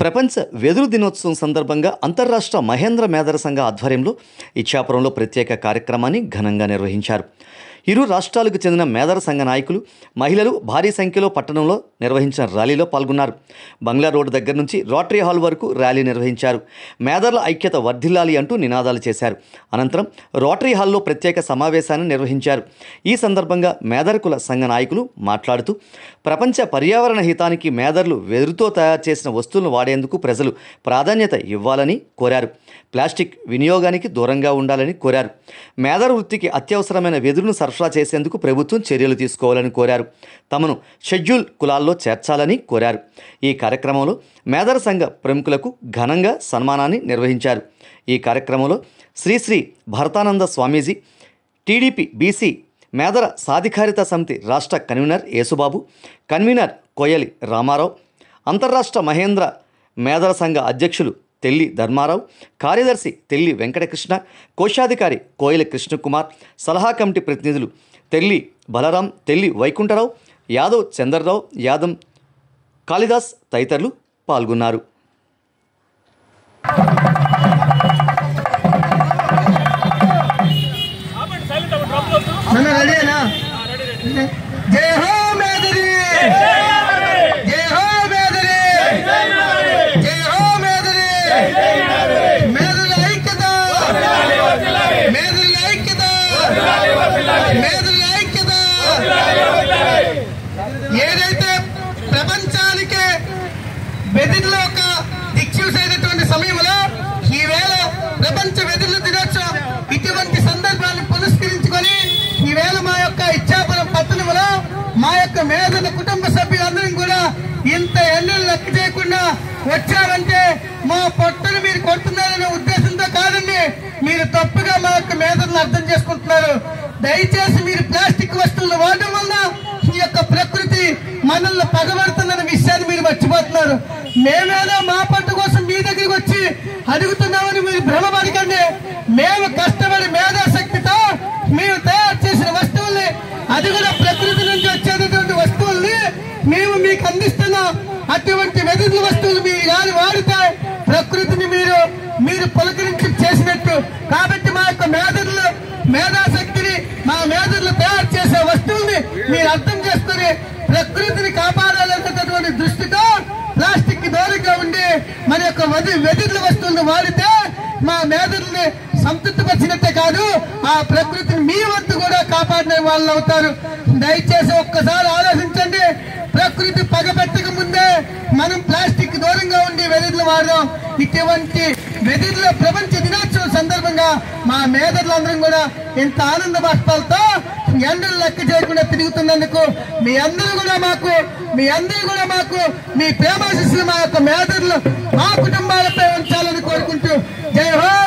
ప్రపంచ వెదురు దినోత్సవం సందర్భంగా అంతర్రాష్ట్ర మహేంద్ర మేధర సంఘ ఆధ్వర్యంలో ఇచ్చాపురంలో ప్రత్యేక కార్యక్రమాన్ని ఘనంగా నిర్వహించారు ఇరు రాష్ట్రాలకు చెందిన మేధర సంఘ నాయకులు మహిళలు భారీ సంఖ్యలో పట్టణంలో నిర్వహించిన ర్యాలీలో పాల్గొన్నారు బంగ్లా రోడ్డు దగ్గర నుంచి రోటరీ హాల్ వరకు ర్యాలీ నిర్వహించారు మేధర్ల ఐక్యత వర్ధిల్లాలి అంటూ నినాదాలు చేశారు అనంతరం రోటరీ హాల్లో ప్రత్యేక సమావేశాన్ని నిర్వహించారు ఈ సందర్భంగా మేధర్ కుల సంఘ నాయకులు మాట్లాడుతూ ప్రపంచ పర్యావరణ హితానికి మేధర్లు వెదురుతో తయారు చేసిన వస్తువులను వాడేందుకు ప్రజలు ప్రాధాన్యత ఇవ్వాలని కోరారు ప్లాస్టిక్ వినియోగానికి దూరంగా ఉండాలని కోరారు మేధర్ వృత్తికి అత్యవసరమైన వెదురును సరఫరా చేసేందుకు ప్రభుత్వం చర్యలు తీసుకోవాలని కోరారు తమను షెడ్యూల్ కులాల్లో చేర్చాలని కోరారు ఈ కార్యక్రమంలో మేధర్ సంఘ ప్రముఖులకు ఘనంగా సన్మానాన్ని నిర్వహించారు ఈ కార్యక్రమంలో శ్రీశ్రీ భరతానంద స్వామీజీ టీడీపీ బీసీ మేదర సాధికారిత సమితి రాష్ట్ర కన్వీనర్ యేసుబాబు కన్వీనర్ కోయలి రామారావు అంతర్రాష్ట్ర మహేంద్ర మేదర సంఘ అధ్యక్షులు తెల్లి ధర్మారావు కార్యదర్శి తెల్లి వెంకటకృష్ణ కోశాధికారి కోయలి కృష్ణకుమార్ సలహా కమిటీ ప్రతినిధులు తెల్లి బలరాం తెల్లి వైకుంఠరావు యాదవ్ చంద్రరావు యాదవ్ కాళిదాస్ తదితరులు పాల్గొన్నారు మన రెడీనా జై హో మేదరి జై హో మేదరి జై హో మేదరి మేదరి ఐక్యత మేదరి ఐక్యత మేదరి ఐక్యత ఏదైతే ప్రపంచానికే వెదిరిలో ఒక దిక్సూసైనటువంటి సమయంలో ఈవేళ ప్రపంచ వెదిరిల దినోత్సవం ఇటువంటి సందర్భాన్ని పురస్కరించుకొని ఈవేళ మా యొక్క ఇచ్చాపురం పట్టణంలో మా యొక్క మేధల కుటుంబ సభ్యులందరం కూడా ఇంత ఎన్నెలు లెక్క చేయకుండా వచ్చారంటే మా పొట్టను మీరు కొడుతున్నారనే ఉద్దేశంతో కాదండి మీరు తప్పుగా మా యొక్క మేధలను అర్థం చేసుకుంటున్నారు దయచేసి మీరు ప్లాస్టిక్ వస్తువులు వాడడం వల్ల ఈ యొక్క ప్రకృతి మనల్ని పగబడుతుందన్న విషయాన్ని మీరు మర్చిపోతున్నారు మేమేదో మా పట్టు కోసం మీ దగ్గరికి వచ్చి అడుగుతున్నామని మీరు భ్రమపడకండి మేము కష్టపడి మేధాశక్తితో మేము తయారు చేసిన వస్తువుల్ని అది కూడా ప్రకృతి నుంచి వచ్చేటటువంటి వస్తువుల్ని మేము మీకు అందిస్తున్నాం అటువంటి వెదురు వస్తువులు మీరు కానీ వాడితే ప్రకృతిని మీరు మీరు పులకరించి చేసినట్టు కాబట్టి మా యొక్క మేధరులు మేధాశక్తిని మా మేధరులు తయారు చేసే వస్తువుల్ని మీరు అర్థం చేసుకుని ప్రకృతిని కాపాడాలనేటటువంటి దృష్టితో ప్లాస్టిక్ దూరంగా ఉండి మన యొక్క వది వెదుర్ల వస్తువులను వాడితే మా మేధరుల్ని సంతృప్తిపరిచినట్టే కాదు ఆ ప్రకృతిని మీ వద్ద కూడా కాపాడిన వాళ్ళు అవుతారు దయచేసి ఒక్కసారి ఆలోచించండి ప్రకృతి పగబెట్టక ముందే మనం ప్లాస్టిక్ దూరంగా ఉండి వెదుర్లు వాడదాం ఇటువంటి వెదుర్ల ప్రపంచ దినోత్సవం సందర్భంగా మా మేధర్లందరం కూడా ఇంత ఆనంద బాష్పాలతో ఎండలు లెక్క చేయకుండా తిరుగుతున్నందుకు మీ అందరూ కూడా మాకు మీ అందరూ కూడా మాకు మీ ప్రేమాశిస్సులు మా యొక్క మేధర్లు మా కుటుంబాలపై ఉంచాలని కోరుకుంటూ జై హో